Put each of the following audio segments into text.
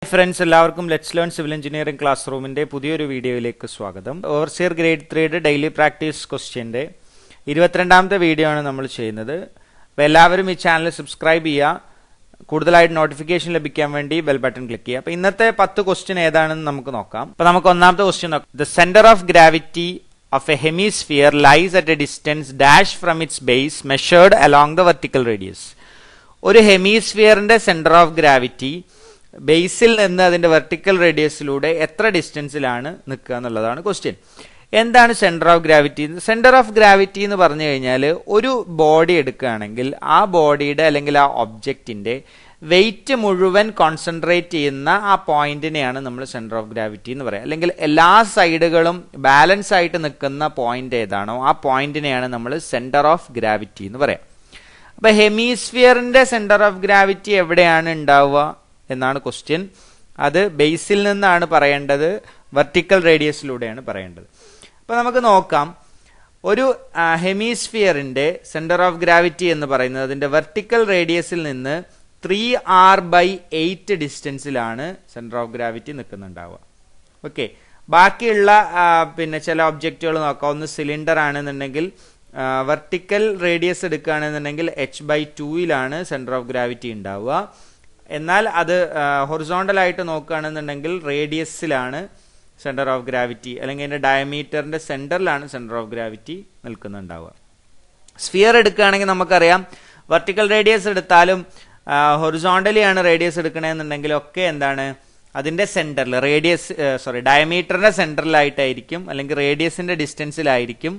friends എല്ലാവർക്കും let's learn civil engineering class റൂമിന്റെ പുതിയൊരു വീഡിയോയിലേക്ക് സ്വാഗതം ഓവർസിയർ ഗ്രേഡ് ത്രീയുടെ ഡെയിലി പ്രാക്ടീസ് ക്വസ്റ്റ്യന്റെ ഇരുപത്തിരണ്ടാമത്തെ വീഡിയോ ആണ് നമ്മൾ ചെയ്യുന്നത് അപ്പോൾ എല്ലാവരും ഈ ചാനൽ സബ്സ്ക്രൈബ് ചെയ്യുക കൂടുതലായിട്ട് നോട്ടിഫിക്കേഷൻ ലഭിക്കാൻ വേണ്ടി ബെൽ ബട്ടൺ ക്ലിക്ക് ചെയ്യുക അപ്പോൾ ഇന്നത്തെ പത്ത് ക്വസ്റ്റ്യൻ ഏതാണെന്ന് നമുക്ക് നോക്കാം അപ്പോൾ നമുക്ക് ഒന്നാമത്തെ ക്വസ്റ്റ്യൻ നോക്കാം the centre of gravity of a hemisphere lies at a distance dash from its base measured along the vertical radius ഒരു ഹെമിസ്ഫിയറിന്റെ സെന്റർ ഓഫ് ഗ്രാവിറ്റി ബേസിൽ നിന്ന് അതിന്റെ വെർട്ടിക്കൽ റേഡിയസിലൂടെ എത്ര ഡിസ്റ്റൻസിലാണ് നിൽക്കുക എന്നുള്ളതാണ് ക്വസ്റ്റ്യൻ എന്താണ് centre of gravity centre of gravity എന്ന് പറഞ്ഞു കഴിഞ്ഞാൽ ഒരു ബോഡി എടുക്കുകയാണെങ്കിൽ ആ ബോഡിയുടെ അല്ലെങ്കിൽ ആ ഒബ്ജക്റ്റിന്റെ വെയിറ്റ് മുഴുവൻ കോൺസെൻട്രേറ്റ് ചെയ്യുന്ന ആ പോയിന്റിനെയാണ് നമ്മൾ സെന്റർ ഓഫ് ഗ്രാവിറ്റി എന്ന് പറയുക അല്ലെങ്കിൽ എല്ലാ സൈഡുകളും ബാലൻസ് ആയിട്ട് നിൽക്കുന്ന പോയിന്റ് ഏതാണോ ആ പോയിന്റിനെയാണ് നമ്മൾ സെന്റർ ഓഫ് ഗ്രാവിറ്റി എന്ന് പറയാം അപ്പൊ ഹെമിസ്ഫിയറിന്റെ സെന്റർ ഓഫ് ഗ്രാവിറ്റി എവിടെയാണ് ഉണ്ടാവുക എന്നാണ് ക്വസ്റ്റ്യൻ അത് ബേസിൽ നിന്നാണ് പറയേണ്ടത് വെർട്ടിക്കൽ റേഡിയസിലൂടെയാണ് പറയേണ്ടത് അപ്പൊ നമുക്ക് നോക്കാം ഒരു ഹെമിസ്ഫിയറിന്റെ സെന്റർ ഓഫ് ഗ്രാവിറ്റി എന്ന് പറയുന്നത് അതിന്റെ വെർട്ടിക്കൽ റേഡിയസിൽ നിന്ന് ത്രീ ആർ ബൈ എയ്റ്റ് ഡിസ്റ്റൻസിലാണ് സെന്റർ ഓഫ് ഗ്രാവിറ്റി നിൽക്കുന്നുണ്ടാവുക ഓക്കെ ബാക്കിയുള്ള പിന്നെ ചില ഒബ്ജക്റ്റുകൾ നോക്കാം ഒന്ന് സിലിണ്ടർ ആണെന്നുണ്ടെങ്കിൽ വെർട്ടിക്കൽ റേഡിയസ് എടുക്കുകയാണെന്നുണ്ടെങ്കിൽ എച്ച് ബൈ ടൂയിലാണ് സെന്റർ ഓഫ് ഗ്രാവിറ്റി ഉണ്ടാവുക എന്നാൽ അത് ഹൊറിസോണ്ടൽ ആയിട്ട് നോക്കുകയാണെന്നുണ്ടെങ്കിൽ റേഡിയസിലാണ് സെന്റർ ഓഫ് ഗ്രാവിറ്റി അല്ലെങ്കിൽ അതിന്റെ ഡയമീറ്ററിന്റെ സെന്ററിലാണ് സെന്റർ ഓഫ് ഗ്രാവിറ്റി നിൽക്കുന്നുണ്ടാവുക സ്ഫിയർ എടുക്കുകയാണെങ്കിൽ നമുക്കറിയാം വെർട്ടിക്കൽ റേഡിയസ് എടുത്താലും ഹൊറിസോണ്ടലി ആണ് റേഡിയസ് എടുക്കണമെന്നുണ്ടെങ്കിൽ ഒക്കെ എന്താണ് അതിന്റെ സെന്ററിൽ റേഡിയസ് സോറി ഡയമീറ്ററിന്റെ സെന്ററിലായിട്ടായിരിക്കും അല്ലെങ്കിൽ റേഡിയസിന്റെ ഡിസ്റ്റൻസിലായിരിക്കും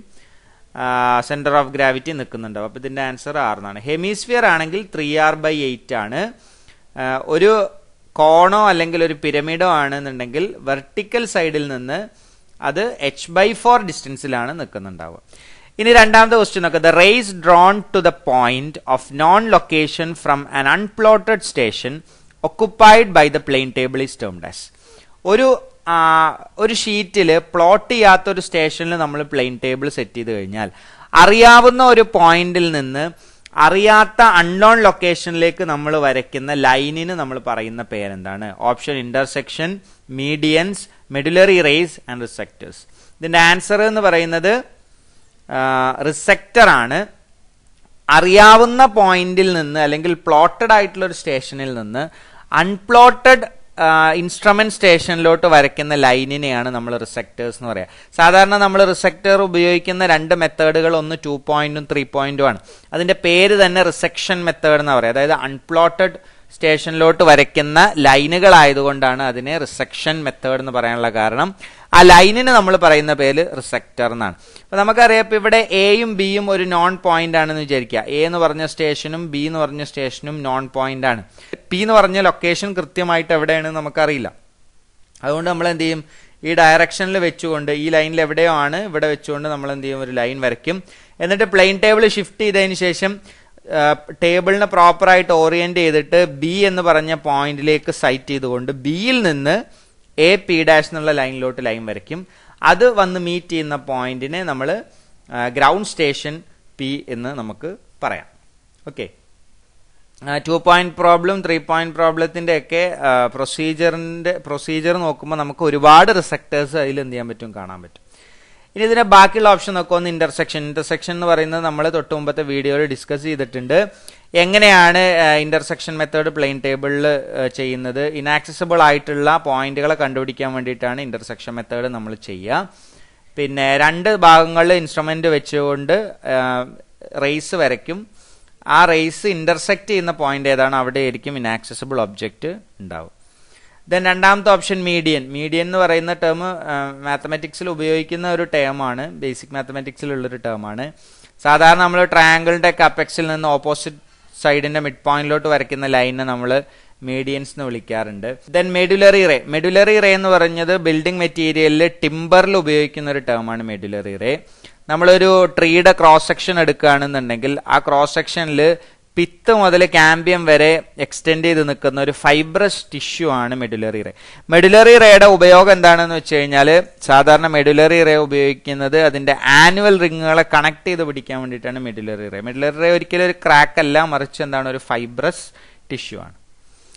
സെന്റർ ഓഫ് ഗ്രാവിറ്റി നിൽക്കുന്നുണ്ടാവും അപ്പൊ ഇതിന്റെ ആൻസർ ആറിനാണ് ഹെമിസ്ഫിയർ ആണെങ്കിൽ ത്രീ ആർ ബൈ എയ്റ്റ് ആണ് ഒരു കോണോ അല്ലെങ്കിൽ ഒരു പിരമിഡോ ആണെന്നുണ്ടെങ്കിൽ വെർട്ടിക്കൽ സൈഡിൽ നിന്ന് അത് എച്ച് ബൈ ഫോർ ഡിസ്റ്റൻസിലാണ് നിൽക്കുന്നുണ്ടാവുക ഇനി രണ്ടാമത്തെ ക്വസ്റ്റ്യൻ നോക്കുക the rays drawn to the point of known location from an unplotted station occupied by the plane table is termed as ഒരു ഒരു ഷീറ്റിൽ പ്ലോട്ട് ചെയ്യാത്ത ഒരു സ്റ്റേഷനിൽ നമ്മൾ പ്ലെയിൻ ടേബിൾ സെറ്റ് ചെയ്ത് കഴിഞ്ഞാൽ അറിയാവുന്ന ഒരു പോയിന്റിൽ നിന്ന് അറിയാത്ത അൺനോൺ ലൊക്കേഷനിലേക്ക് നമ്മൾ വരയ്ക്കുന്ന ലൈനിന് നമ്മൾ പറയുന്ന പേരെന്താണ് option intersection medians medullary rays and resectors ഇതിന്റെ ആൻസർ എന്ന് പറയുന്നത് റിസെക്ടർ ആണ് അറിയാവുന്ന പോയിന്റിൽ നിന്ന് അല്ലെങ്കിൽ പ്ലോട്ടഡ് ആയിട്ടുള്ള ഒരു സ്റ്റേഷനിൽ നിന്ന് അൺപ്ലോട്ടഡ് ഇൻസ്ട്രുമെന്റ് സ്റ്റേഷനിലോട്ട് വരയ്ക്കുന്ന ലൈനിനെയാണ് നമ്മൾ റിസെക്ടേഴ്സ് എന്ന് പറയുക സാധാരണ നമ്മൾ റിസെക്ടർ ഉപയോഗിക്കുന്ന രണ്ട് മെത്തേഡുകൾ ഒന്ന് ടു പോയിന്റും ത്രീ പോയിന്റും ആണ് അതിന്റെ പേര് തന്നെ റിസെക്ഷൻ മെത്തേഡ് എന്ന് പറയുക അതായത് അൺപ്ലോട്ടഡ് സ്റ്റേഷനിലോട്ട് വരയ്ക്കുന്ന ലൈനുകൾ ആയതുകൊണ്ടാണ് അതിനെ റിസെക്ഷൻ മെത്തേഡ് എന്ന് പറയാനുള്ള കാരണം ആ ലൈനിന് നമ്മൾ പറയുന്ന പേര് റിസെക്ടർ എന്നാണ് അപ്പൊ നമുക്കറിയാം ഇപ്പൊ ഇവിടെ എയും ബിയും ഒരു നോൺ പോയിന്റ് ആണെന്ന് വിചാരിക്കുക എ എന്ന് പറഞ്ഞ സ്റ്റേഷനും ബി എന്ന് പറഞ്ഞ സ്റ്റേഷനും നോൺ പോയിന്റ് ആണ് പി എന്ന് പറഞ്ഞ ലൊക്കേഷൻ കൃത്യമായിട്ട് എവിടെയാണെന്ന് നമുക്കറിയില്ല അതുകൊണ്ട് നമ്മൾ എന്ത് ചെയ്യും ഈ ഡയറക്ഷനിൽ വെച്ചുകൊണ്ട് ഈ ലൈനിൽ എവിടെയോ ആണ് ഇവിടെ വെച്ചുകൊണ്ട് നമ്മൾ എന്ത് ചെയ്യും ഒരു ലൈൻ വരയ്ക്കും എന്നിട്ട് പ്ലെയിൻ ടേബിൾ ഷിഫ്റ്റ് ചെയ്തതിന് ശേഷം ടേബിളിനെ പ്രോപ്പറായിട്ട് ഓറിയന്റ് ചെയ്തിട്ട് ബി എന്ന് പറഞ്ഞ പോയിന്റിലേക്ക് സൈറ്റ് ചെയ്തുകൊണ്ട് ബിയിൽ നിന്ന് എ പി ഡാഷ് എന്നുള്ള ലൈനിലോട്ട് ലൈൻ വരയ്ക്കും അത് വന്ന് മീറ്റ് ചെയ്യുന്ന പോയിന്റിനെ നമ്മൾ ഗ്രൗണ്ട് സ്റ്റേഷൻ പി എന്ന് നമുക്ക് പറയാം okay two point problem three point പ്രോബ്ലത്തിന്റെ ഒക്കെ പ്രൊസീജറിന്റെ പ്രൊസീജർ നോക്കുമ്പോൾ നമുക്ക് ഒരുപാട് റിസെക്ടേഴ്സ് അതിൽ എന്ത് ചെയ്യാൻ പറ്റും കാണാൻ പറ്റും ഇനി ഇതിന്റെ ബാക്കിയുള്ള ഓപ്ഷൻ നോക്കുക ഒന്ന് ഇന്റർസെക്ഷൻ ഇന്റർസെക്ഷൻ എന്ന് പറയുന്നത് നമ്മൾ തൊട്ട് മുമ്പത്തെ വീഡിയോയിൽ ഡിസ്കസ് ചെയ്തിട്ടുണ്ട് എങ്ങനെയാണ് ഇന്റർസെക്ഷൻ മെത്തേഡ് പ്ലെയിൻ ടേബിളിൽ ചെയ്യുന്നത് ഇനാക്സസിബിൾ ആയിട്ടുള്ള പോയിന്റുകളെ കണ്ടുപിടിക്കാൻ വേണ്ടിയിട്ടാണ് ഇന്റർസെക്ഷൻ മെത്തേഡ് നമ്മൾ ചെയ്യുക പിന്നെ രണ്ട് ഭാഗങ്ങളിൽ ഇൻസ്ട്രുമെന്റ് വെച്ചുകൊണ്ട് റേസ് വരയ്ക്കും ആ റേസ് ഇന്റർസെക്ട് ചെയ്യുന്ന പോയിന്റ് ഏതാണ് അവിടെ ആയിരിക്കും ഇനാക്സസിബിൾ ഒബ്ജക്റ്റ് ഉണ്ടാവും ദെൻ രണ്ടാമത്തെ ഓപ്ഷൻ മീഡിയൻ മീഡിയൻ എന്ന് പറയുന്ന ടേം മാത്തമാറ്റിക്സിൽ ഉപയോഗിക്കുന്ന ഒരു ടേമാണ് ബേസിക് മാത്തമാറ്റിക്സിലുള്ളൊരു ടേമാണ് സാധാരണ നമ്മൾ ട്രയാങ്കിളിന്റെ കപ്പെക്സിൽ നിന്ന് ഓപ്പോസിറ്റ് സൈഡിന്റെ മിഡ് പോയിന്റിലോട്ട് വരയ്ക്കുന്ന ലൈനെ നമ്മൾ മീഡിയൻസ് എന്ന് വിളിക്കാറുണ്ട് then medullary ray medullary ray എന്ന് പറഞ്ഞത് ബിൽഡിംഗ് മെറ്റീരിയലിൽ ടിമ്പറിൽ ഉപയോഗിക്കുന്ന ഒരു ടേമാണ് മെഡുലറി റേ നമ്മളൊരു ട്രീയുടെ ക്രോസ് സെക്ഷൻ എടുക്കുകയാണെന്നുണ്ടെങ്കിൽ ആ ക്രോസ് സെക്ഷനിൽ പിത്ത് മുതൽ കാമ്പിയം വരെ എക്സ്റ്റെൻഡ് ചെയ്ത് നിൽക്കുന്ന ഒരു ഫൈബ്രസ് ടിഷ്യൂ ആണ് മെഡുലറി റേ മെഡുലറി റേയുടെ ഉപയോഗം എന്താണെന്ന് വെച്ച് കഴിഞ്ഞാൽ സാധാരണ മെഡുലറി റേ ഉപയോഗിക്കുന്നത് അതിന്റെ ആനുവൽ റിങ്ങുകളെ കണക്ട് ചെയ്ത് പിടിക്കാൻ വേണ്ടിയിട്ടാണ് മെഡുലറി റേ മെഡുലറി റേ ഒരിക്കലും ഒരു ക്രാക്ക് അല്ല മറിച്ച് എന്താണ് ഒരു ഫൈബ്രസ് ടിഷ്യൂ ആണ്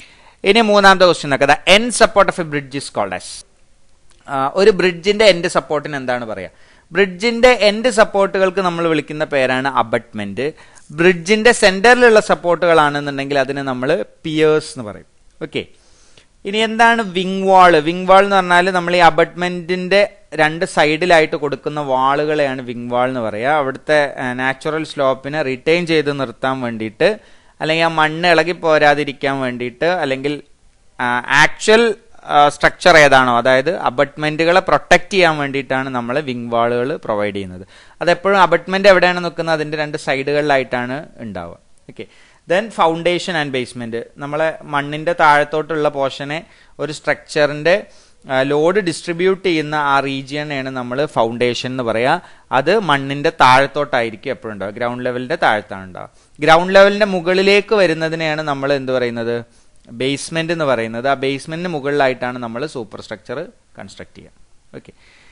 ഇനി മൂന്നാമത്തെ ക്വസ്റ്റ്യൻ നോക്കുക the end support of a bridge is called as ഒരു ബ്രിഡ്ജിന്റെ എൻഡ് സപ്പോർട്ടിന് എന്താണ് പറയുക ബ്രിഡ്ജിന്റെ എൻഡ് സപ്പോർട്ടുകൾക്ക് നമ്മൾ വിളിക്കുന്ന പേരാണ് അബട്ട്മെന്റ് ബ്രിഡ്ജിന്റെ സെന്ററിലുള്ള സപ്പോർട്ടുകളാണെന്നുണ്ടെങ്കിൽ അതിന് നമ്മൾ പിയേഴ്സ് എന്ന് പറയും ഓക്കെ ഇനി എന്താണ് വിങ് വാൾ വിങ് വാൾ എന്ന് പറഞ്ഞാൽ നമ്മൾ ഈ അബട്ട്മെന്റിന്റെ രണ്ട് സൈഡിലായിട്ട് കൊടുക്കുന്ന വാളുകളെയാണ് വിങ് വാൾ എന്ന് പറയുക അവിടുത്തെ നാച്ചുറൽ സ്ലോപ്പിനെ റിട്ടൈൻ ചെയ്ത് നിർത്താൻ വേണ്ടിയിട്ട് അല്ലെങ്കിൽ ആ മണ്ണ് ഇളകി പോരാതിരിക്കാൻ വേണ്ടിയിട്ട് അല്ലെങ്കിൽ ആക്ച്വൽ സ്ട്രക്ചർ ഏതാണോ അതായത് അബട്ട്മെന്റുകളെ പ്രൊട്ടക്ട് ചെയ്യാൻ വേണ്ടിയിട്ടാണ് നമ്മൾ വിങ് വാളുകൾ പ്രൊവൈഡ് ചെയ്യുന്നത് അതെപ്പോഴും അബട്ട്മെന്റ് എവിടെയാണ് നിൽക്കുന്നത് അതിന്റെ രണ്ട് സൈഡുകളിലായിട്ടാണ് ഉണ്ടാവുക okay then foundation and basement നമ്മളെ മണ്ണിന്റെ താഴത്തോട്ടുള്ള പോർഷനെ ഒരു സ്ട്രക്ചറിന്റെ ലോഡ് ഡിസ്ട്രിബ്യൂട്ട് ചെയ്യുന്ന ആ റീജിയനെയാണ് നമ്മൾ ഫൗണ്ടേഷൻ എന്ന് പറയുക അത് മണ്ണിന്റെ താഴത്തോട്ടായിരിക്കും എപ്പോഴും ഉണ്ടാവുക ഗ്രൗണ്ട് ലെവലിന്റെ താഴത്താണ് ഉണ്ടാവുക ഗ്രൗണ്ട് ലെവലിന്റെ മുകളിലേക്ക് വരുന്നതിനെയാണ് നമ്മൾ എന്ത് പറയുന്നത് ബേസ്മെന്റ് എന്ന് പറയുന്നത് ആ ബേസ്മെന്റിന് മുകളിലായിട്ടാണ് നമ്മൾ സൂപ്പർ സ്ട്രക്ചർ കൺസ്ട്രക്ട് ചെയ്യുക ഓക്കെ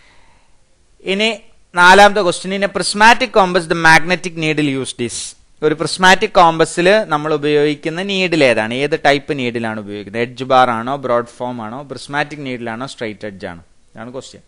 ഇനി നാലാമത്തെ question in a prismatic compass the magnetic needle used is ഒരു പ്രിസ്മാറ്റിക് കോമ്പസിൽ നമ്മൾ ഉപയോഗിക്കുന്ന നീഡിൽ ഏതാണ് ഏത് ടൈപ്പ് നീഡിലാണ് ഉപയോഗിക്കുന്നത് എഡ്ജ് ബാർ ആണോ ബ്രോഡ് ഫോം ആണോ പ്രിസ്മാറ്റിക് നീഡിലാണോ സ്ട്രൈറ്റ് എഡ്ജ് ആണോ ഇതാണ് ക്വസ്റ്റ്യൻ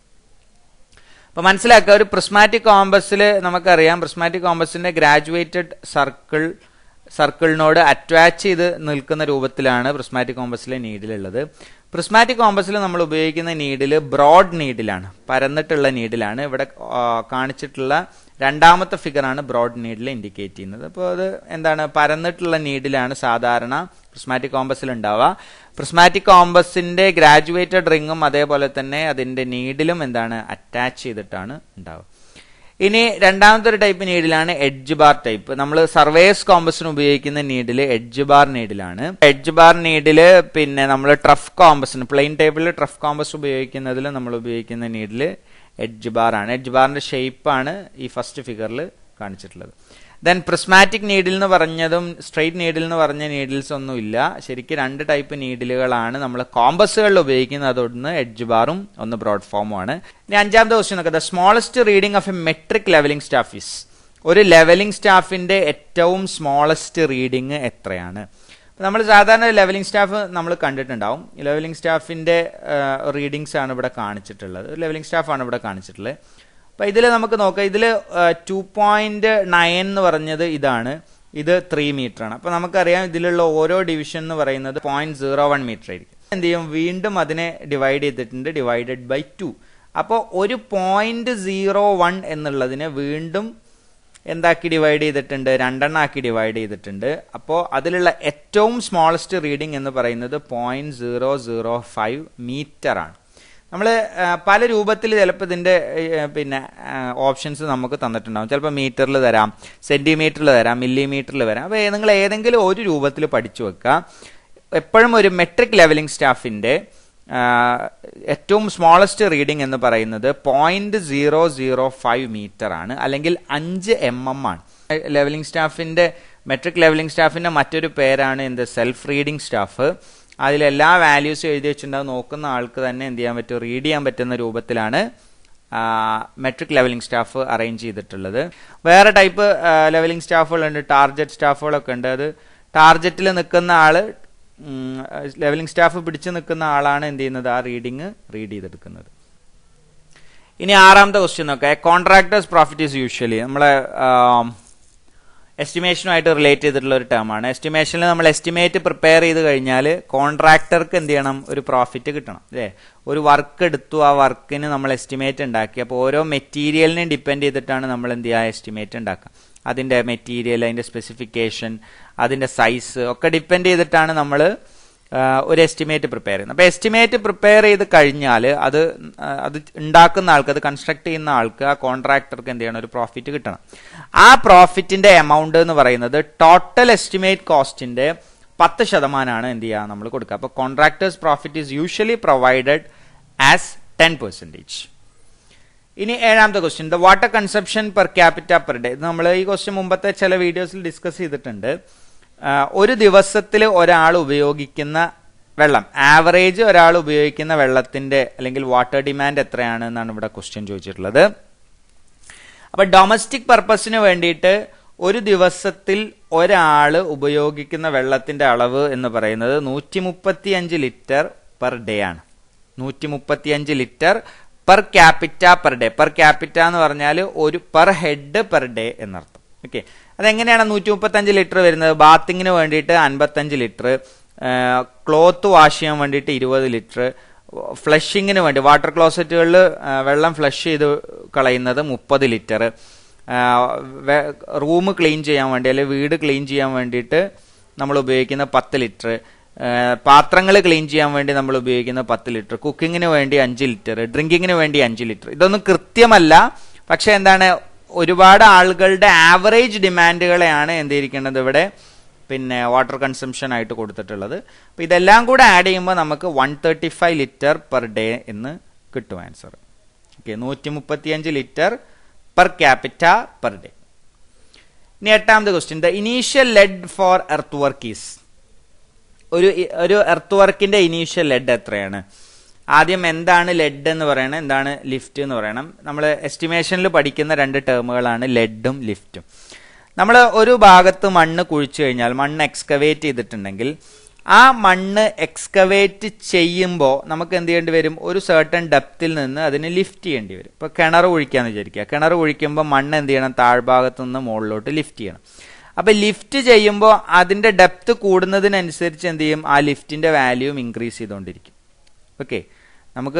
അപ്പൊ മനസ്സിലാക്കുക ഒരു പ്രിസ്മാറ്റിക് കോമ്പസിൽ നമുക്കറിയാം പ്രിസ്മാറ്റിക് കോമ്പസിന്റെ ഗ്രാജുവേറ്റഡ് സർക്കിൾ സർക്കിളിനോട് അറ്റാച്ച് ചെയ്ത് നിൽക്കുന്ന രൂപത്തിലാണ് പ്രിസ്മാറ്റിക് കോമ്പസിലെ നീഡിലുള്ളത് പ്രിസ്മാറ്റിക് കോമ്പസിൽ നമ്മൾ ഉപയോഗിക്കുന്ന നീഡിൽ ബ്രോഡ് നീഡിലാണ് പരന്നിട്ടുള്ള നീഡിലാണ് ഇവിടെ കാണിച്ചിട്ടുള്ള രണ്ടാമത്തെ ഫിഗറാണ് ബ്രോഡ് നീഡിൽ ഇൻഡിക്കേറ്റ് ചെയ്യുന്നത് അപ്പോൾ അത് എന്താണ് പരന്നിട്ടുള്ള നീഡിലാണ് സാധാരണ പ്രിസ്മാറ്റിക് കോമ്പസിൽ ഉണ്ടാവുക പ്രിസ്മാറ്റിക് കോമ്പസിന്റെ ഗ്രാജുവേറ്റഡ് റിങ്ങും അതേപോലെ തന്നെ അതിന്റെ നീഡിലും എന്താണ് അറ്റാച്ച് ചെയ്തിട്ടാണ് ഉണ്ടാവുക ഇനി രണ്ടാമത്തെ ഒരു ടൈപ്പ് നീഡിലാണ് എഡ്ജ് ബാർ ടൈപ്പ് നമ്മൾ സർവേസ് കോമ്പസിന് ഉപയോഗിക്കുന്ന നീഡിൽ എഡ്ജ് ബാർ നീഡിലാണ് എഡ്ജ് ബാർ നീഡില് പിന്നെ നമ്മൾ ട്രഫ് കോമ്പസിന് പ്ലെയിൻ ടൈപ്പിൽ ട്രഫ് കോമ്പസ് ഉപയോഗിക്കുന്നതിൽ നമ്മൾ ഉപയോഗിക്കുന്ന നീഡിൽ എഡ്ജ് ബാർ ആണ് എഡ്ജ് ബാറിന്റെ ഷേപ്പാണ് ഈ ഫസ്റ്റ് ഫിഗറിൽ കാണിച്ചിട്ടുള്ളത് ദെൻ പ്രിസ്മാറ്റിക് നീഡിൽ എന്ന് പറഞ്ഞതും സ്ട്രെയിറ്റ് നീഡിൽ എന്ന് പറഞ്ഞ നീഡിൽസ് ഒന്നും ഇല്ല ശരിക്കും രണ്ട് ടൈപ്പ് നീഡിലുകളാണ് നമ്മൾ കോമ്പസുകളിൽ ഉപയോഗിക്കുന്നത് അതൊന്ന് എഡ്ജ് ബാറും ഒന്ന് ബ്രോഡ് ഫോമും ആണ് ഇനി അഞ്ചാമത്തെ ക്വസ്റ്റ്യൻ നോക്കുക the smallest reading of a metric levelling staff is ഒരു ലെവലിംഗ് സ്റ്റാഫിന്റെ ഏറ്റവും സ്മോളസ്റ്റ് റീഡിംഗ് എത്രയാണ് നമ്മൾ സാധാരണ ലെവലിംഗ് സ്റ്റാഫ് നമ്മൾ കണ്ടിട്ടുണ്ടാവും ലെവലിംഗ് സ്റ്റാഫിന്റെ റീഡിങ്സ് ആണ് ഇവിടെ കാണിച്ചിട്ടുള്ളത് ലെവലിംഗ് സ്റ്റാഫാണ് ഇവിടെ കാണിച്ചിട്ടുള്ളത് അപ്പൊ ഇതിൽ നമുക്ക് നോക്കാം ഇതിൽ ടു പോയിന്റ് നയൻ എന്ന് പറഞ്ഞത് ഇതാണ് ഇത് ത്രീ മീറ്റർ ആണ് അപ്പൊ നമുക്കറിയാം ഇതിലുള്ള ഓരോ ഡിവിഷൻ എന്ന് പറയുന്നത് പോയിന്റ് സീറോ വൺ മീറ്റർ ആയിരിക്കും എന്ത് ചെയ്യും വീണ്ടും അതിനെ ഡിവൈഡ് ചെയ്തിട്ടുണ്ട് ഡിവൈഡഡ് ബൈ ടു അപ്പോൾ ഒരു പോയിന്റ് സീറോ വൺ എന്നുള്ളതിനെ വീണ്ടും എന്താക്കി ഡിവൈഡ് ചെയ്തിട്ടുണ്ട് രണ്ടെണ്ണം ആക്കി ഡിവൈഡ് ചെയ്തിട്ടുണ്ട് അപ്പോൾ അതിലുള്ള ഏറ്റവും സ്മോളസ്റ്റ് റീഡിംഗ് എന്ന് പറയുന്നത് point zero zero five metre ആണ് നമ്മൾ പല രൂപത്തിൽ ചിലപ്പോൾ ഇതിന്റെ പിന്നെ ഓപ്ഷൻസ് നമുക്ക് തന്നിട്ടുണ്ടാവും ചിലപ്പോൾ മീറ്ററിൽ തരാം സെന്റിമീറ്ററിൽ തരാം മില്ലിമീറ്ററിൽ വരാം അപ്പോൾ നിങ്ങൾ ഏതെങ്കിലും ഒരു രൂപത്തിൽ പഠിച്ചു വെക്കുക എപ്പോഴും ഒരു മെട്രിക് ലെവലിംഗ് സ്റ്റാഫിന്റെ ഏറ്റവും സ്മോളസ്റ്റ് റീഡിംഗ് എന്ന് പറയുന്നത് point zero zero five metre ആണ് അല്ലെങ്കിൽ അഞ്ച് എം എം ആണ് ലെവലിംഗ് സ്റ്റാഫിന്റെ മെട്രിക് ലെവലിംഗ് സ്റ്റാഫിന്റെ മറ്റൊരു പേരാണ് എന്ത് സെൽഫ് റീഡിംഗ് സ്റ്റാഫ് അതിലെല്ലാ വാല്യൂസും എഴുതി വെച്ചിട്ടുണ്ടാവും നോക്കുന്ന ആൾക്ക് തന്നെ എന്ത് ചെയ്യാൻ പറ്റും റീഡ് ചെയ്യാൻ പറ്റുന്ന രൂപത്തിലാണ് മെട്രിക് ലെവലിംഗ് സ്റ്റാഫ് അറേഞ്ച് ചെയ്തിട്ടുള്ളത് വേറെ ടൈപ്പ് ലെവലിംഗ് സ്റ്റാഫുകളുണ്ട് ടാർജറ്റ് സ്റ്റാഫുകളൊക്കെ ഉണ്ട് അത് ടാർജറ്റിൽ നിൽക്കുന്ന ആള് ലെവലിംഗ് സ്റ്റാഫ് പിടിച്ചു നിൽക്കുന്ന ആളാണ് എന്ത് ചെയ്യുന്നത് ആ റീഡിങ് റീഡ് ചെയ്തെടുക്കുന്നത് ഇനി ആറാമത്തെ ക്വസ്റ്റ്യൻ നോക്കാം കോൺട്രാക്ടേഴ്സ് പ്രോഫിറ്റ് ഈസ് യൂഷ്വലി നമ്മളെ എസ്റ്റിമേഷനുമായിട്ട് റിലേറ്റ് ചെയ്തിട്ടുള്ള ഒരു ടേമാണ് എസ്റ്റിമേഷനിൽ നമ്മൾ എസ്റ്റിമേറ്റ് പ്രിപ്പയർ ചെയ്ത് കഴിഞ്ഞാൽ കോൺട്രാക്ടർക്ക് എന്ത് ചെയ്യണം ഒരു പ്രോഫിറ്റ് കിട്ടണം അല്ലേ ഒരു വർക്ക് എടുത്തു ആ വർക്കിന് നമ്മൾ എസ്റ്റിമേറ്റ് ഉണ്ടാക്കി അപ്പോൾ ഓരോ മെറ്റീരിയലിനെയും ഡിപ്പെൻഡ് ചെയ്തിട്ടാണ് നമ്മൾ എന്ത് ചെയ്യുക എസ്റ്റിമേറ്റ് ഉണ്ടാക്കുക അതിന്റെ മെറ്റീരിയൽ അതിന്റെ സ്പെസിഫിക്കേഷൻ അതിന്റെ സൈസ് ഒക്കെ ഡിപ്പെൻഡ് ചെയ്തിട്ടാണ് നമ്മൾ ഒരു എസ്റ്റിമേറ്റ് പ്രിപ്പയർ ചെയ്യുന്നത് അപ്പോൾ എസ്റ്റിമേറ്റ് പ്രിപ്പയർ ചെയ്ത് കഴിഞ്ഞാൽ അത് അത് ഉണ്ടാക്കുന്ന ആൾക്ക് അത് കൺസ്ട്രക്ട് ചെയ്യുന്ന ആൾക്ക് ആ കോൺട്രാക്ടർക്ക് എന്ത് ചെയ്യണം ഒരു പ്രോഫിറ്റ് കിട്ടണം ആ പ്രോഫിറ്റിന്റെ എമൗണ്ട് എന്ന് പറയുന്നത് ടോട്ടൽ എസ്റ്റിമേറ്റ് കോസ്റ്റിന്റെ പത്ത് ശതമാനമാണ് എന്ത് ചെയ്യുക നമ്മൾ കൊടുക്കുക അപ്പോൾ contractor's profit is usually provided as ten percentage ഇനി ഏഴാമത്തെ question the water consumption per capita per day നമ്മൾ ഈ ക്വസ്റ്റ്യൻ മുമ്പത്തെ ചില വീഡിയോസിൽ ഡിസ്കസ് ചെയ്തിട്ടുണ്ട് ഒരു ദിവസത്തിൽ ഒരാൾ ഉപയോഗിക്കുന്ന വെള്ളം ആവറേജ് ഒരാൾ ഉപയോഗിക്കുന്ന വെള്ളത്തിന്റെ അല്ലെങ്കിൽ വാട്ടർ ഡിമാൻഡ് എത്രയാണ് എന്നാണ് ഇവിടെ ക്വസ്റ്റ്യൻ ചോദിച്ചിട്ടുള്ളത് അപ്പൊ ഡൊമസ്റ്റിക് പർപ്പസിന് വേണ്ടിയിട്ട് ഒരു ദിവസത്തിൽ ഒരാൾ ഉപയോഗിക്കുന്ന വെള്ളത്തിന്റെ അളവ് എന്ന് പറയുന്നത് നൂറ്റി മുപ്പത്തി അഞ്ച് ലിറ്റർ പെർ ഡേ ആണ് നൂറ്റി മുപ്പത്തി അഞ്ച് litre per capita per day per capita എന്ന് പറഞ്ഞാൽ ഒരു പെർ ഹെഡ് പെർ ഡേ എന്നർത്ഥം ഓക്കെ അതെങ്ങനെയാണ് നൂറ്റി മുപ്പത്തി അഞ്ച് ലിറ്റർ വരുന്നത് ബാത്തിങ്ങിന് വേണ്ടിയിട്ട് അൻപത്തഞ്ച് ലിറ്റർ ക്ലോത്ത് വാഷ് ചെയ്യാൻ വേണ്ടിയിട്ട് ഇരുപത് ലിറ്റർ ഫ്ലഷിങ്ങിന് വേണ്ടി വാട്ടർ ക്ലോസറ്റുകളിൽ വെള്ളം ഫ്ലഷ് ചെയ്ത് കളയുന്നത് മുപ്പത് ലിറ്റർ റൂം ക്ലീൻ ചെയ്യാൻ വേണ്ടി അല്ലെങ്കിൽ വീട് ക്ലീൻ ചെയ്യാൻ വേണ്ടിയിട്ട് നമ്മൾ ഉപയോഗിക്കുന്ന പത്ത് ലിറ്റർ പാത്രങ്ങൾ ക്ലീൻ ചെയ്യാൻ വേണ്ടി നമ്മൾ ഉപയോഗിക്കുന്ന പത്ത് ലിറ്റർ കുക്കിങ്ങിന് വേണ്ടി അഞ്ച് ലിറ്റർ ഡ്രിങ്കിങ്ങിന് വേണ്ടി അഞ്ച് ലിറ്റർ ഇതൊന്നും കൃത്യമല്ല പക്ഷെ എന്താണ് ഒരുപാട് ആളുകളുടെ ആവറേജ് ഡിമാൻഡുകളെയാണ് എന്തിരിക്കുന്നത് ഇവിടെ പിന്നെ വാട്ടർ കൺസംഷൻ ആയിട്ട് കൊടുത്തിട്ടുള്ളത് അപ്പോൾ ഇതെല്ലാം കൂടെ ആഡ് ചെയ്യുമ്പോൾ നമുക്ക് one thirty five litre per day എന്ന് കിട്ടും ആൻസർ ഓക്കെ നൂറ്റി മുപ്പത്തിയഞ്ച് litre per capita per day ഇനി എട്ടാമത്തെ question the initial lead for earth work is ഒരു ഒരു എർത്ത് വർക്കിന്റെ ഇനീഷ്യൽ ലെഡ് എത്രയാണ് ആദ്യം എന്താണ് ലെഡ് എന്ന് പറയണം എന്താണ് ലിഫ്റ്റ് എന്ന് പറയണം നമ്മൾ എസ്റ്റിമേഷനിൽ പഠിക്കുന്ന രണ്ട് ടേമുകളാണ് ലെഡും ലിഫ്റ്റും നമ്മൾ ഒരു ഭാഗത്ത് മണ്ണ് കുഴിച്ചു കഴിഞ്ഞാൽ മണ്ണ് എക്സ്കവേറ്റ് ചെയ്തിട്ടുണ്ടെങ്കിൽ ആ മണ്ണ് എക്സ്കവേറ്റ് ചെയ്യുമ്പോൾ നമുക്ക് എന്ത് ചെയ്യേണ്ടി വരും ഒരു സർട്ടൺ ഡെപ്തിൽ നിന്ന് അതിന് ലിഫ്റ്റ് ചെയ്യേണ്ടി വരും ഇപ്പോൾ കിണർ കുഴിക്കാന്ന് വിചാരിക്കുക കിണർ കുഴിക്കുമ്പോൾ മണ്ണ് എന്ത് ചെയ്യണം താഴ്ഭാഗത്തു നിന്ന് മുകളിലോട്ട് ലിഫ്റ്റ് ചെയ്യണം അപ്പൊ ലിഫ്റ്റ് ചെയ്യുമ്പോൾ അതിന്റെ ഡെപ്ത് കൂടുന്നതിനനുസരിച്ച് എന്ത് ചെയ്യും ആ ലിഫ്റ്റിന്റെ വാല്യൂം ഇൻക്രീസ് ചെയ്തുകൊണ്ടിരിക്കും ഓക്കെ നമുക്ക്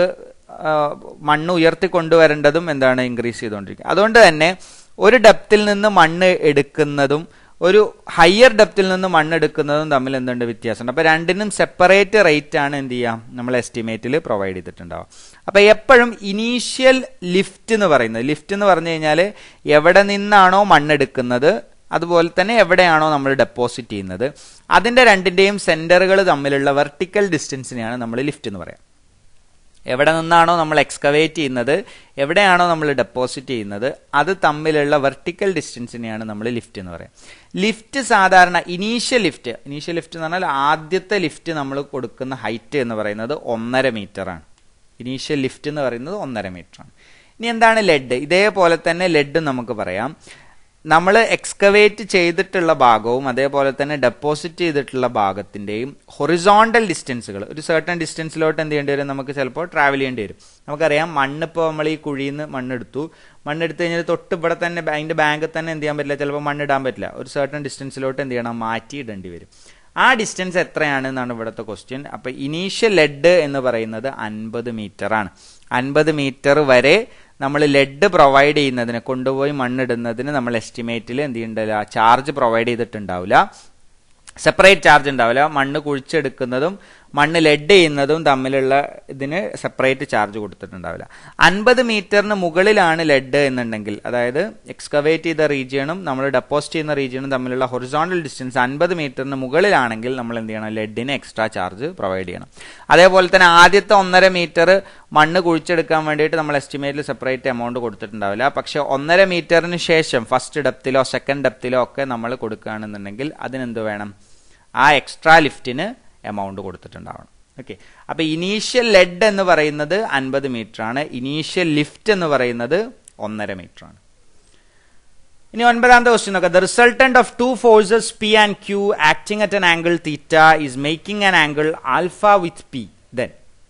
മണ്ണ് ഉയർത്തി കൊണ്ടുവരേണ്ടതും എന്താണ് ഇൻക്രീസ് ചെയ്തുകൊണ്ടിരിക്കുക അതുകൊണ്ട് തന്നെ ഒരു ഡെപ്തിൽ നിന്ന് മണ്ണ് എടുക്കുന്നതും ഒരു ഹയർ ഡെപ്തിൽ നിന്ന് മണ്ണ് എടുക്കുന്നതും തമ്മിൽ എന്തുണ്ട് വ്യത്യാസമുണ്ട് അപ്പൊ രണ്ടിനും സെപ്പറേറ്റ് റേറ്റ് ആണ് എന്ത് ചെയ്യാം നമ്മൾ എസ്റ്റിമേറ്റിൽ പ്രൊവൈഡ് ചെയ്തിട്ടുണ്ടാവും അപ്പൊ എപ്പോഴും ഇനീഷ്യൽ ലിഫ്റ്റ് എന്ന് പറയുന്നത് ലിഫ്റ്റ് എന്ന് പറഞ്ഞു കഴിഞ്ഞാൽ എവിടെ നിന്നാണോ മണ്ണെടുക്കുന്നത് അതുപോലെ തന്നെ എവിടെയാണോ നമ്മൾ ഡെപ്പോസിറ്റ് ചെയ്യുന്നത് അതിന്റെ രണ്ടിന്റെയും സെന്ററുകൾ തമ്മിലുള്ള വെർട്ടിക്കൽ ഡിസ്റ്റൻസിനെയാണ് നമ്മൾ ലിഫ്റ്റ് എന്ന് പറയാം എവിടെ നിന്നാണോ നമ്മൾ എക്സ്കവേറ്റ് ചെയ്യുന്നത് എവിടെയാണോ നമ്മൾ ഡെപ്പോസിറ്റ് ചെയ്യുന്നത് അത് തമ്മിലുള്ള വെർട്ടിക്കൽ ഡിസ്റ്റൻസിനെയാണ് നമ്മൾ ലിഫ്റ്റ് എന്ന് പറയാം ലിഫ്റ്റ് സാധാരണ ഇനീഷ്യൽ ലിഫ്റ്റ് ഇനീഷ്യൽ ലിഫ്റ്റ് എന്ന് പറഞ്ഞാൽ ആദ്യത്തെ ലിഫ്റ്റ് നമ്മൾ കൊടുക്കുന്ന ഹൈറ്റ് എന്ന് പറയുന്നത് ഒന്നര മീറ്റർ ആണ് ഇനീഷ്യൽ ലിഫ്റ്റ് എന്ന് പറയുന്നത് ഒന്നര മീറ്റർ ആണ് ഇനി എന്താണ് ലെഡ് ഇതേപോലെ തന്നെ ലെഡ് നമുക്ക് പറയാം നമ്മൾ എക്സ്കവേറ്റ് ചെയ്തിട്ടുള്ള ഭാഗവും അതേപോലെ തന്നെ ഡെപ്പോസിറ്റ് ചെയ്തിട്ടുള്ള ഭാഗത്തിന്റെയും ഹൊറിസോണ്ടൽ ഡിസ്റ്റൻസുകൾ ഒരു സർട്ടൺ ഡിസ്റ്റൻസിലോട്ട് എന്ത് ചെയ്യേണ്ടി വരും നമുക്ക് ചിലപ്പോൾ ട്രാവൽ ചെയ്യേണ്ടി വരും നമുക്കറിയാം മണ്ണ് ഇപ്പോൾ നമ്മൾ ഈ കുഴിയിൽ നിന്ന് മണ്ണെടുത്തു മണ്ണെടുത്ത് കഴിഞ്ഞാൽ തൊട്ട് ഇവിടെ തന്നെ അതിന്റെ ബാങ്കിൽ തന്നെ എന്ത് ചെയ്യാൻ പറ്റില്ല ചിലപ്പോൾ മണ്ണിടാൻ പറ്റില്ല ഒരു സർട്ടൺ ഡിസ്റ്റൻസിലോട്ട് എന്ത് ചെയ്യണം മാറ്റി ഇടേണ്ടി വരും ആ ഡിസ്റ്റൻസ് എത്രയാണ് എന്നാണ് ഇവിടുത്തെ ക്വസ്റ്റ്യൻ അപ്പൊ ഇനീഷ്യൽ ലെഡ് എന്ന് പറയുന്നത് അൻപത് മീറ്റർ ആണ് അൻപത് മീറ്റർ വരെ നമ്മൾ ലെഡ് പ്രൊവൈഡ് ചെയ്യുന്നതിന് കൊണ്ടുപോയി മണ്ണിടുന്നതിന് നമ്മൾ എസ്റ്റിമേറ്റിൽ എന്ത് ചെയ്യണ്ടല്ല ചാർജ് പ്രൊവൈഡ് ചെയ്തിട്ടുണ്ടാവില്ല സെപ്പറേറ്റ് ചാർജ് ഉണ്ടാവില്ല മണ്ണ് കുഴിച്ചെടുക്കുന്നതും മണ്ണ് ലെഡ് ചെയ്യുന്നതും തമ്മിലുള്ള ഇതിന് സെപ്പറേറ്റ് ചാർജ് കൊടുത്തിട്ടുണ്ടാവില്ല അൻപത് മീറ്ററിന് മുകളിലാണ് ലെഡ് എന്നുണ്ടെങ്കിൽ അതായത് എക്സ്കവേറ്റ് ചെയ്ത റീജിയണും നമ്മൾ ഡെപ്പോസിറ്റ് ചെയ്യുന്ന റീജിയണും തമ്മിലുള്ള ഹൊറിസോണ്ടൽ ഡിസ്റ്റൻസ് അൻപത് മീറ്ററിന് മുകളിലാണെങ്കിൽ നമ്മൾ എന്ത് ചെയ്യണം ലെഡിന് എക്സ്ട്രാ ചാർജ് പ്രൊവൈഡ് ചെയ്യണം അതേപോലെ തന്നെ ആദ്യത്തെ ഒന്നര മീറ്റർ മണ്ണ് കുഴിച്ചെടുക്കാൻ വേണ്ടിയിട്ട് നമ്മൾ എസ്റ്റിമേറ്റിൽ സെപ്പറേറ്റ് എമൗണ്ട് കൊടുത്തിട്ടുണ്ടാവില്ല പക്ഷെ ഒന്നര മീറ്ററിന് ശേഷം ഫസ്റ്റ് ഡെപ്തിലോ സെക്കൻഡ് ഡെപ്തിലോ ഒക്കെ നമ്മൾ കൊടുക്കുകയാണെന്നുണ്ടെങ്കിൽ അതിനെന്ത് വേണം ആ എക്സ്ട്രാ ലിഫ്റ്റിന് എമൗണ്ട് കൊടുത്തിട്ടുണ്ടാവണം ഓക്കെ അപ്പൊ ഇനീഷ്യൽ ലെഡ് എന്ന് പറയുന്നത് അൻപത് മീറ്റർ ആണ് ഇനീഷ്യൽ ലിഫ്റ്റ് എന്ന് പറയുന്നത് ഒന്നര മീറ്റർ ആണ് ഇനി ഒൻപതാമത്തെ ക്വസ്റ്റ്യൻ നോക്കാം the resultant of two forces P and Q acting at an angle theta is making an angle alpha with P then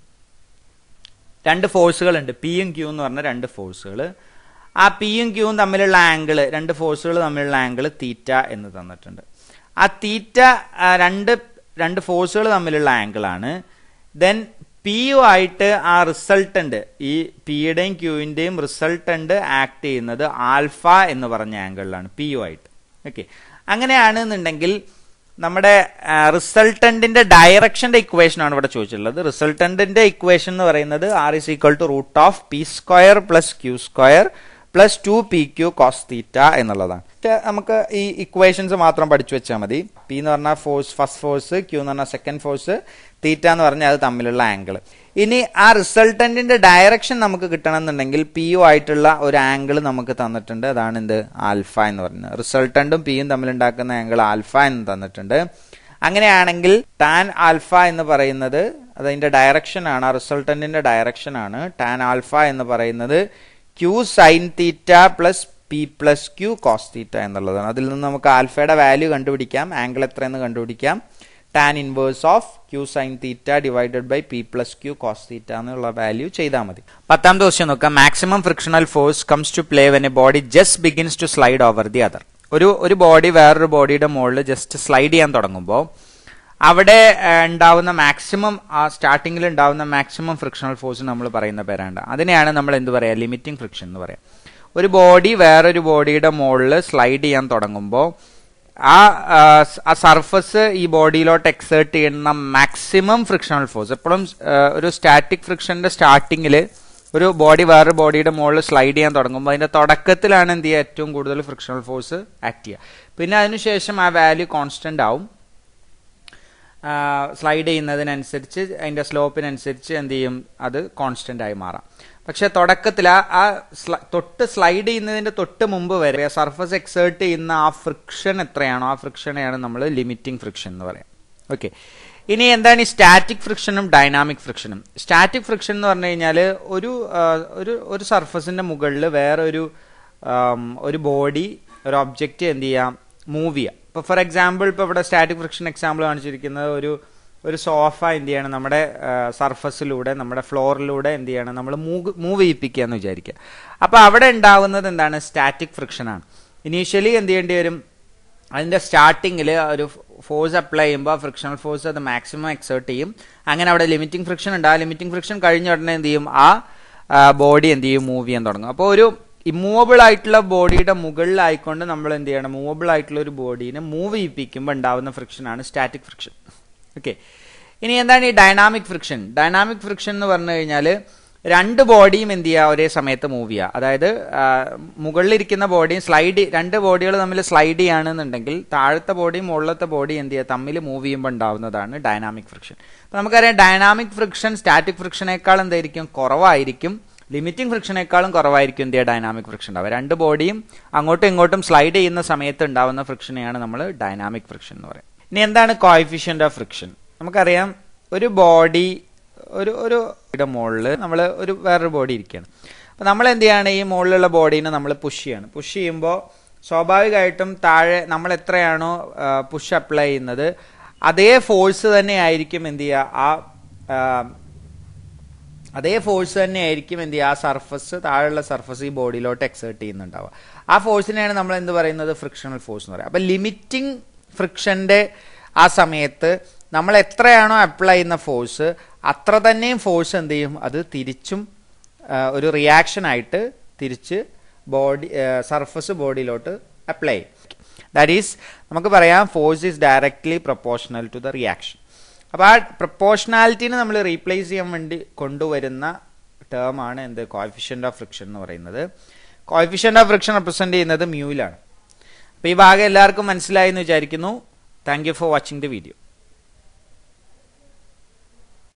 രണ്ട് ഫോഴ്സുകൾ ഉണ്ട് പിയും ക്യൂ എന്ന് പറഞ്ഞ രണ്ട് ഫോഴ്സുകൾ ആ പിയും ക്യൂവും തമ്മിലുള്ള ആംഗിൾ രണ്ട് ഫോഴ്സുകൾ തമ്മിലുള്ള ആംഗിൾ തീറ്റ എന്ന് തന്നിട്ടുണ്ട് ആ തീറ്റ രണ്ട് രണ്ട് ഫോഴ്സുകൾ തമ്മിലുള്ള ആംഗിളാണ് ദെൻ പി യു ആയിട്ട് ആ റിസൾട്ടന്റ് ഈ പിയുടെയും ക്യൂവിന്റെയും റിസൾട്ടന്റ് ആക്ട് ചെയ്യുന്നത് ആൽഫ എന്ന് പറഞ്ഞ ആംഗിളിലാണ് പി യു ആയിട്ട് ഓക്കെ അങ്ങനെയാണെന്നുണ്ടെങ്കിൽ നമ്മുടെ റിസൾട്ടന്റിന്റെ ഡയറക്ഷന്റെ ഇക്വേഷൻ ആണ് ഇവിടെ ചോദിച്ചിട്ടുള്ളത് റിസൾട്ടന്റിന്റെ ഇക്വേഷൻ എന്ന് പറയുന്നത് R is equal to root of P square plus Q square plus two P Q cos theta എന്നുള്ളതാണ് നമുക്ക് ഈ ഇക്വേഷൻസ് മാത്രം പഠിച്ചു വെച്ചാൽ മതി പി എന്ന് പറഞ്ഞാൽ ഫോഴ്സ് ഫസ്റ്റ് ഫോഴ്സ് ക്യൂ എന്ന് പറഞ്ഞാൽ സെക്കൻഡ് ഫോഴ്സ് തീറ്റ എന്ന് പറഞ്ഞാൽ അത് തമ്മിലുള്ള ആംഗിൾ ഇനി ആ റിസൾട്ടന്റിന്റെ ഡയറക്ഷൻ നമുക്ക് കിട്ടണമെന്നുണ്ടെങ്കിൽ പി യു ആയിട്ടുള്ള ഒരു ആംഗിൾ നമുക്ക് തന്നിട്ടുണ്ട് അതാണ് എന്ത് ആൽഫ എന്ന് പറയുന്നത് റിസൾട്ടന്റും പിയും തമ്മിലുണ്ടാക്കുന്ന ആംഗിൾ ആൽഫ എന്ന് തന്നിട്ടുണ്ട് അങ്ങനെയാണെങ്കിൽ ടാൻ ആൽഫ എന്ന് പറയുന്നത് അതിന്റെ ഡയറക്ഷൻ ആണ് ആ റിസൾട്ടന്റിന്റെ ഡയറക്ഷൻ ആണ് ടാൻ ആൽഫ എന്ന് പറയുന്നത് Q sine theta plus P plus Q cos theta എന്നുള്ളതാണ് അതിൽ നിന്ന് നമുക്ക് ആൽഫയുടെ വാല്യൂ കണ്ടുപിടിക്കാം ആംഗിൾ എത്രയെന്ന് കണ്ടുപിടിക്കാം tan inverse of Q sine theta divided by P plus Q cos theta എന്നുള്ള വാല്യൂ ചെയ്താൽ മതി പത്താമത്തെ ക്വസ്റ്റ്യൻ നോക്കാം maximum frictional force comes to play when a body just begins to slide over the other ഒരു ഒരു body വേറൊരു ബോഡിയുടെ മുകളിൽ ജസ്റ്റ് സ്ലൈഡ് ചെയ്യാൻ തുടങ്ങുമ്പോൾ അവിടെ ഉണ്ടാവുന്ന മാക്സിമം ആ സ്റ്റാർട്ടിങ്ങിൽ ഉണ്ടാവുന്ന മാക്സിമം ഫ്രിക്ഷണൽ ഫോഴ്സ് നമ്മൾ പറയുന്ന പേരാണ്ട് അതിനെയാണ് നമ്മൾ എന്ത് പറയുക ലിമിറ്റിംഗ് ഫ്രിക്ഷൻ എന്ന് പറയാം ഒരു ബോഡി വേറൊരു ബോഡിയുടെ മുകളിൽ സ്ലൈഡ് ചെയ്യാൻ തുടങ്ങുമ്പോൾ ആ ആ സർഫസ് ഈ ബോഡിയിലോട്ട് എക്സേർട്ട് ചെയ്യുന്ന മാക്സിമം ഫ്രിക്ഷണൽ ഫോഴ്സ് എപ്പോഴും ഒരു സ്റ്റാറ്റിക് ഫ്രിക്ഷന്റെ സ്റ്റാർട്ടിങ്ങിൽ ഒരു ബോഡി വേറൊരു ബോഡിയുടെ മുകളിൽ സ്ലൈഡ് ചെയ്യാൻ തുടങ്ങുമ്പോൾ അതിന്റെ തുടക്കത്തിലാണ് എന്ത് ചെയ്യുക ഏറ്റവും കൂടുതൽ ഫ്രിക്ഷണൽ ഫോഴ്സ് ആക്ട് ചെയ്യുക പിന്നെ അതിനുശേഷം ആ വാല്യൂ കോൺസ്റ്റന്റ് ആവും സ്ലൈഡ് ചെയ്യുന്നതിനനുസരിച്ച് അതിന്റെ സ്ലോപ്പിനനുസരിച്ച് എന്ത് ചെയ്യും അത് കോൺസ്റ്റന്റ് ആയി മാറാം പക്ഷെ തുടക്കത്തിൽ ആ ആ തൊട്ട് സ്ലൈഡ് ചെയ്യുന്നതിന്റെ തൊട്ട് മുമ്പ് വരെ സർഫസ് എക്സേർട്ട് ചെയ്യുന്ന ആ ഫ്രിക്ഷൻ എത്രയാണോ ആ ഫ്രിക്ഷനെയാണ് നമ്മൾ ലിമിറ്റിംഗ് ഫ്രിക്ഷൻ എന്ന് പറയാം ഓക്കെ ഇനി എന്താണ് ഈ സ്റ്റാറ്റിക് ഫ്രിക്ഷനും ഡൈനാമിക് ഫ്രിക്ഷനും സ്റ്റാറ്റിക് ഫ്രിക്ഷൻ എന്ന് പറഞ്ഞു കഴിഞ്ഞാൽ ഒരു ഒരു ഒരു സർഫസിന്റെ മുകളിൽ വേറെ ഒരു ഒരു ബോഡി ഒരു ഒബ്ജക്റ്റ് എന്ത് ചെയ്യാം മൂവ് ചെയ്യാം ഇപ്പൊ ഫോർ എക്സാമ്പിൾ ഇപ്പൊ ഇവിടെ സ്റ്റാറ്റിക് ഫ്രിക്ഷൻ എക്സാമ്പിൾ കാണിച്ചിരിക്കുന്നത് ഒരു ഒരു സോഫ എന്ത് ചെയ്യണം നമ്മുടെ സർഫസിലൂടെ നമ്മുടെ ഫ്ലോറിലൂടെ എന്ത് ചെയ്യണം നമ്മൾ മൂവ് മൂവ് ചെയ്യിപ്പിക്കുക എന്ന് വിചാരിക്കുക അപ്പൊ അവിടെ ഉണ്ടാവുന്നത് എന്താണ് സ്റ്റാറ്റിക് ഫ്രിക്ഷൻ ആണ് ഇനീഷ്യലി എന്ത് ചെയ്യേണ്ടി വരും അതിന്റെ സ്റ്റാർട്ടിങ്ങിൽ ഒരു ഫോഴ്സ് അപ്ലൈ ചെയ്യുമ്പോൾ ഫ്രിക്ഷണൽ ഫോഴ്സ് അത് മാക്സിമം എക്സേർട്ട് ചെയ്യും അങ്ങനെ അവിടെ ലിമിറ്റിംഗ് ഫ്രിക്ഷൻ ഉണ്ട് ആ ലിമിറ്റിംഗ് ഫ്രിക്ഷൻ കഴിഞ്ഞ ഉടനെ എന്ത് ചെയ്യും ആ ബോഡി എന്ത് ചെയ്യും മൂവ് ചെയ്യാൻ തുടങ്ങും അപ്പോൾ ഒരു ഇമ്മൂവബിൾ ആയിട്ടുള്ള ബോഡിയുടെ മുകളിലായിക്കൊണ്ട് നമ്മൾ എന്ത് ചെയ്യണം മൂവബിൾ ആയിട്ടുള്ള ഒരു ബോഡീനെ മൂവ് ചെയ്യിപ്പിക്കുമ്പോൾ ഉണ്ടാവുന്ന ഫ്രിക്ഷൻ ആണ് സ്റ്റാറ്റിക് ഫ്രിക്ഷൻ ഓക്കെ ഇനി എന്താണ് ഈ ഡൈനാമിക് ഫ്രിക്ഷൻ ഡൈനാമിക് ഫ്രിക്ഷൻ എന്ന് പറഞ്ഞു കഴിഞ്ഞാൽ രണ്ട് ബോഡിയും എന്ത് ചെയ്യുക ഒരേ സമയത്ത് മൂവ് ചെയ്യുക അതായത് മുകളിലിരിക്കുന്ന ബോഡിയും സ്ലൈഡ് രണ്ട് ബോഡികൾ തമ്മിൽ സ്ലൈഡ് ചെയ്യുകയാണെന്നുണ്ടെങ്കിൽ താഴത്തെ ബോഡിയും മുകളിലത്തെ ബോഡി എന്ത് ചെയ്യുക തമ്മിൽ മൂവ് ചെയ്യുമ്പോൾ ഉണ്ടാവുന്നതാണ് ഡൈനാമിക് ഫ്രിക്ഷൻ അപ്പോൾ നമുക്കറിയാം ഡൈനാമിക് ഫ്രിക്ഷൻ സ്റ്റാറ്റിക് ഫ്രിക്ഷനേക്കാൾ എന്തായിരിക്കും കുറവായിരിക്കും ലിമിറ്റിംഗ് ഫ്രിക്ഷനേക്കാളും കുറവായിരിക്കും എന്ത് ചെയ്യുക ഡൈനാമിക് ഫ്രിക്ഷൻ ഉണ്ടാവുക രണ്ട് ബോഡിയും അങ്ങോട്ടും ഇങ്ങോട്ടും സ്ലൈഡ് ചെയ്യുന്ന സമയത്ത് ഉണ്ടാവുന്ന ഫ്രിക്ഷനെയാണ് നമ്മൾ ഡൈനാമിക് ഫ്രിക്ഷൻ എന്ന് പറയുന്നത് ഇനി എന്താണ് കോയിഫിഷ്യന്റ് ഓഫ് ഫ്രിക്ഷൻ നമുക്കറിയാം ഒരു ബോഡി ഒരു ഒരു മുകളിൽ നമ്മൾ ഒരു വേറൊരു ബോഡി ഇരിക്കുകയാണ് അപ്പം നമ്മൾ എന്ത് ചെയ്യാണ് ഈ മുകളിലുള്ള ബോഡീനെ നമ്മൾ പുഷ് ചെയ്യാണ് പുഷ് ചെയ്യുമ്പോൾ സ്വാഭാവികമായിട്ടും താഴെ നമ്മൾ എത്രയാണോ പുഷ് അപ്ലൈ ചെയ്യുന്നത് അതേ ഫോഴ്സ് തന്നെ ആയിരിക്കും എന്ത് ചെയ്യുക ആ അതേ ഫോഴ്സ് തന്നെ ആയിരിക്കും എന്ത് ചെയ്യുക ആ സർഫസ് താഴെയുള്ള സർഫസ് ഈ ബോഡിയിലോട്ട് എക്സേർട്ട് ചെയ്യുന്നുണ്ടാവുക ആ ഫോഴ്സിനെയാണ് നമ്മൾ എന്ത് പറയുന്നത് ഫ്രിക്ഷണൽ ഫോഴ്സ് എന്ന് പറയുക അപ്പം ലിമിറ്റിംഗ് ഫ്രിക്ഷന്റെ ആ സമയത്ത് നമ്മൾ എത്രയാണോ അപ്ലൈ ചെയ്യുന്ന ഫോഴ്സ് അത്ര തന്നെയും ഫോഴ്സ് എന്ത് ചെയ്യും അത് തിരിച്ചും ഒരു റിയാക്ഷൻ ആയിട്ട് തിരിച്ച് ബോഡി സർഫസ് ബോഡിയിലോട്ട് അപ്ലൈ ചെയ്യും ദാറ്റ് ഈസ് നമുക്ക് പറയാം force is directly proportional to the reaction അപ്പോൾ ആ പ്രൊപ്പോർഷണാലിറ്റിനെ നമ്മൾ റീപ്ലേസ് ചെയ്യാൻ വേണ്ടി കൊണ്ടുവരുന്ന ടേം ആണ് എന്ത് കോഫിഷ്യൻ്റ് ഓഫ് ഫ്രിക്ഷൻ എന്ന് പറയുന്നത് കോഫിഷ്യൻ്റ് ഓഫ് ഫ്രിക്ഷൻ റെപ്രസെന്റ് ചെയ്യുന്നത് മ്യൂയിലാണ് അപ്പോൾ ഈ ഭാഗം എല്ലാവർക്കും മനസ്സിലായി എന്ന് വിചാരിക്കുന്നു thank you for watching the video